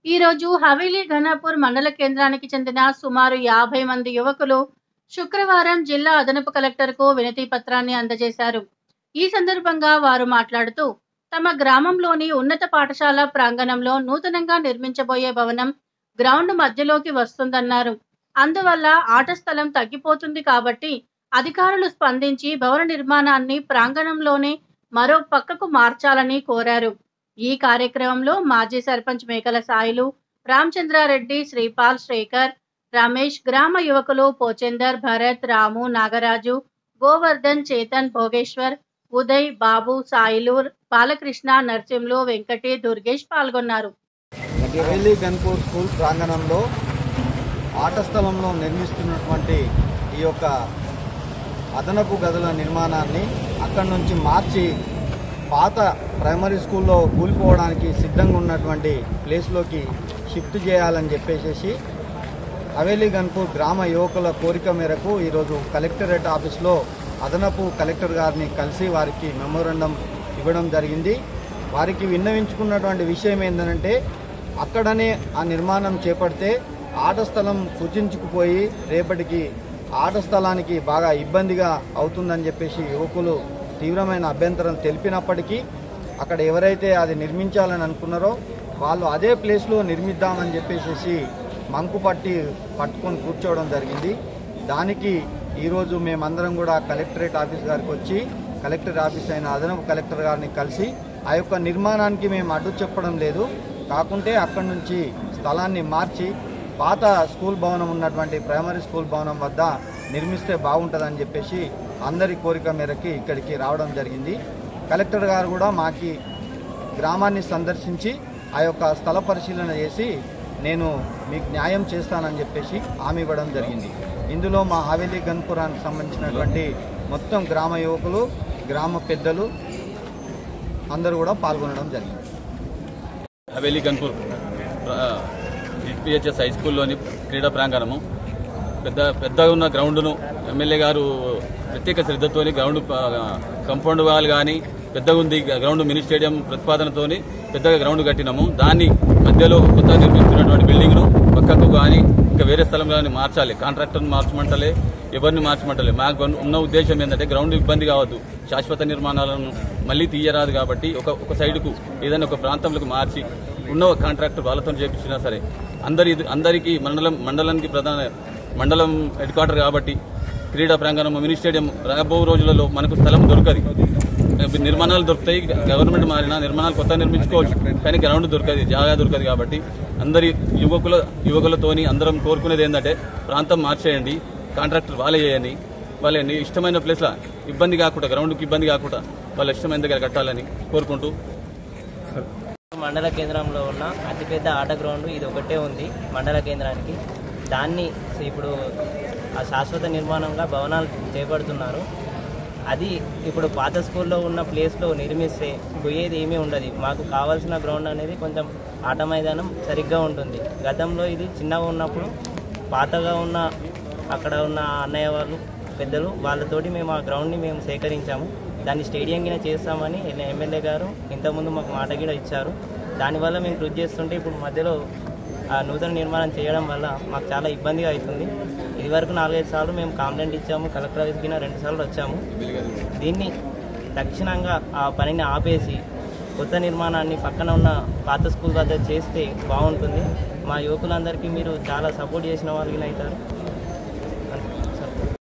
ఈ రోజు హవేలీ ఘనాపూర్ మండల కేంద్రానికి చెందిన సుమారు యాభై మంది యువకులు శుక్రవారం జిల్లా అదనపు కలెక్టర్కు వినతి పత్రాన్ని అందజేశారు ఈ సందర్భంగా వారు మాట్లాడుతూ తమ గ్రామంలోని ఉన్నత పాఠశాల ప్రాంగణంలో నూతనంగా నిర్మించబోయే భవనం గ్రౌండ్ మధ్యలోకి వస్తుందన్నారు అందువల్ల ఆట స్థలం తగ్గిపోతుంది కాబట్టి అధికారులు స్పందించి భవన నిర్మాణాన్ని ప్రాంగణంలోనే మరో పక్కకు మార్చాలని కోరారు ఈ కార్యక్రమంలో మాజీ సర్పంచ్ మేకల సాయిలు రామచంద్రారెడ్డి శ్రీపాల్ శ్రీకర్ రమేష్ గ్రామ యువకులు పోచెందర్ భరత్ రాము నాగరాజు గోవర్ధన్ చేతన్ భోగేశ్వర్ ఉదయ్ బాబు సాయిలు బాలకృష్ణ నర్సింలు వెంకటి దుర్గేష్ పాల్గొన్నారు హవేలీ గన్పూర్ స్కూల్ ప్రాంగణంలో ఆట స్థలంలో నిర్మిస్తున్నటువంటి ఈ యొక్క అదనపు గదుల నిర్మాణాన్ని అక్కడి నుంచి మార్చి పాత ప్రైమరీ స్కూల్లో కూలిపోవడానికి సిద్ధంగా ఉన్నటువంటి ప్లేస్లోకి షిఫ్ట్ చేయాలని చెప్పేసి హవేలీ గన్పూర్ గ్రామ యువకుల కోరిక మేరకు ఈరోజు కలెక్టరేట్ ఆఫీస్లో అదనపు కలెక్టర్ గారిని కలిసి వారికి మెమోరండం ఇవ్వడం జరిగింది వారికి విన్నవించుకున్నటువంటి విషయం ఏంటంటే అక్కడనే ఆ నిర్మాణం చేపడితే ఆట స్థలం కుచించుకుపోయి రేపటికి ఆట స్థలానికి బాగా ఇబ్బందిగా అవుతుందని చెప్పేసి యువకులు తీవ్రమైన అభ్యంతరం తెలిపినప్పటికీ అక్కడ ఎవరైతే అది నిర్మించాలని అనుకున్నారో వాళ్ళు అదే ప్లేస్లో నిర్మిద్దామని చెప్పేసి మంకు పట్టి పట్టుకొని కూర్చోవడం జరిగింది దానికి ఈరోజు మేమందరం కూడా కలెక్టరేట్ ఆఫీస్ గారికి వచ్చి కలెక్టర్ ఆఫీస్ అయిన అదనపు కలెక్టర్ గారిని కలిసి ఆ యొక్క నిర్మాణానికి మేము అడ్డు చెప్పడం లేదు కాకుంటే అక్కడి నుంచి స్థలాన్ని మార్చి పాత స్కూల్ భవనం ఉన్నటువంటి ప్రైమరీ స్కూల్ భవనం వద్ద నిర్మిస్తే బాగుంటుందని చెప్పేసి అందరి కోరిక మేరకి ఇక్కడికి రావడం జరిగింది కలెక్టర్ గారు కూడా మాకి గ్రామాన్ని సందర్శించి ఆ యొక్క స్థల పరిశీలన చేసి నేను మీకు న్యాయం చేస్తానని చెప్పేసి హామీ ఇవ్వడం జరిగింది ఇందులో మా హవేలీ గన్పురానికి సంబంధించినటువంటి మొత్తం గ్రామ యువకులు గ్రామ పెద్దలు అందరూ కూడా పాల్గొనడం జరిగింది హవేలీ గన్పూర్ పిహెచ్ఎస్ హై స్కూల్లోని క్రీడా ప్రాంగణము పెద్ద పెద్దగా ఉన్న గ్రౌండ్ను ఎమ్మెల్యే గారు ప్రత్యేక శ్రద్ధతోని గ్రౌండ్ కంపౌండ్ వాల్ కానీ పెద్దగా ఉంది గ్రౌండ్ మినీ స్టేడియం ప్రతిపాదనతోని పెద్దగా గ్రౌండ్ కట్టినాము దాన్ని మధ్యలో కొత్తగా నిర్మిస్తున్నటువంటి బిల్డింగ్ను పక్కకు కానీ ఇంకా వేరే స్థలం కానీ మార్చాలి కాంట్రాక్టర్ని మార్చమంటలే ఎవరిని మార్చమంటలే మాకు ఉన్న ఉద్దేశం ఏంటంటే గ్రౌండ్ ఇబ్బంది కావద్దు శాశ్వత నిర్మాణాలను మళ్ళీ తీయరాదు కాబట్టి ఒక ఒక సైడ్కు ఏదైనా ఒక ప్రాంతంలోకి మార్చి ఉన్న కాంట్రాక్టర్ వాళ్ళతో చేపించినా సరే అందరి అందరికీ మండలం మండలానికి ప్రధాన మండలం హెడ్ క్వార్టర్ కాబట్టి క్రీడా ప్రాంగణం మినీ స్టేడియం రాబో రోజులలో మనకు స్థలం దొరకదు నిర్మాణాలు దొరుకుతాయి గవర్నమెంట్ మారినా నిర్మాణాలు కొత్త నిర్మించుకోవచ్చు కానీ గ్రౌండ్ దొరకదు జాగా దొరకదు కాబట్టి అందరి యువకుల యువకులతోని అందరం కోరుకునేది ఏంటంటే ప్రాంతం మార్చేయండి కాంట్రాక్టర్ వాళ్ళే చేయండి వాళ్ళని ఇష్టమైన ప్లేస్లో ఇబ్బంది కాకుండా గ్రౌండ్కి ఇబ్బంది కాకుండా వాళ్ళ ఇష్టమైన దగ్గర కట్టాలని కోరుకుంటూ మండల కేంద్రంలో ఉన్న అతిపెద్ద ఆట గ్రౌండ్ ఇది ఒకటే ఉంది మండల కేంద్రానికి దాన్ని ఇప్పుడు ఆ శాశ్వత నిర్మాణంగా భవనాలు చేపడుతున్నారు అది ఇప్పుడు పాత స్కూల్లో ఉన్న ప్లేస్లో నిర్మిస్తే పోయేది ఏమీ ఉండదు మాకు కావాల్సిన గ్రౌండ్ అనేది కొంచెం ఆట మైదానం సరిగ్గా ఉంటుంది గతంలో ఇది చిన్నగా ఉన్నప్పుడు పాతగా ఉన్న అక్కడ ఉన్న అన్నయ్య వాళ్ళు పెద్దలు వాళ్ళతోటి మేము ఆ గ్రౌండ్ని మేము సేకరించాము దాన్ని స్టేడియం కింద చేస్తామని ఎమ్మెల్యే గారు ఇంతకుముందు మాకు మాట కూడా ఇచ్చారు దానివల్ల మేము కృషి చేస్తుంటే ఇప్పుడు మధ్యలో ఆ నూతన నిర్మాణం చేయడం వల్ల మాకు చాలా ఇబ్బందిగా అవుతుంది ఇదివరకు నాలుగైదు సార్లు మేము కంప్లైంట్ ఇచ్చాము కలెక్టర్ ఆఫీస్కి రెండు సార్లు వచ్చాము దీన్ని తక్షణంగా ఆ పనిని ఆపేసి కొత్త నిర్మాణాన్ని పక్కన ఉన్న పాత స్కూల్ వద్ద చేస్తే బాగుంటుంది మా యువకులందరికీ మీరు చాలా సపోర్ట్ చేసిన వాళ్ళు అవుతారు